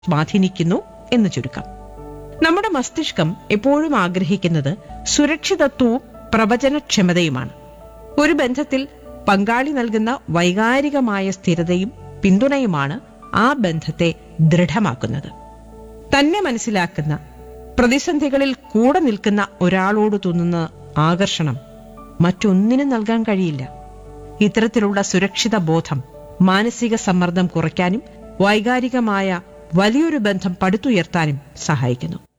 സ്വാധീനിക്കുന്നു എന്ന് ചുരുക്കം നമ്മുടെ മസ്തിഷ്കം എപ്പോഴും ആഗ്രഹിക്കുന്നത് സുരക്ഷിതത്വവും പ്രവചനക്ഷമതയുമാണ് ഒരു ബന്ധത്തിൽ പങ്കാളി നൽകുന്ന വൈകാരികമായ സ്ഥിരതയും പിന്തുണയുമാണ് ആ ബന്ധത്തെ ദൃഢമാക്കുന്നത് തന്നെ മനസ്സിലാക്കുന്ന പ്രതിസന്ധികളിൽ കൂടെ നിൽക്കുന്ന ഒരാളോട് തോന്നുന്ന ആകർഷണം മറ്റൊന്നിനും നൽകാൻ കഴിയില്ല ഇത്തരത്തിലുള്ള സുരക്ഷിത ബോധം മാനസിക സമ്മർദ്ദം കുറയ്ക്കാനും വൈകാരികമായ വലിയൊരു ബന്ധം പടുത്തുയർത്താനും സഹായിക്കുന്നു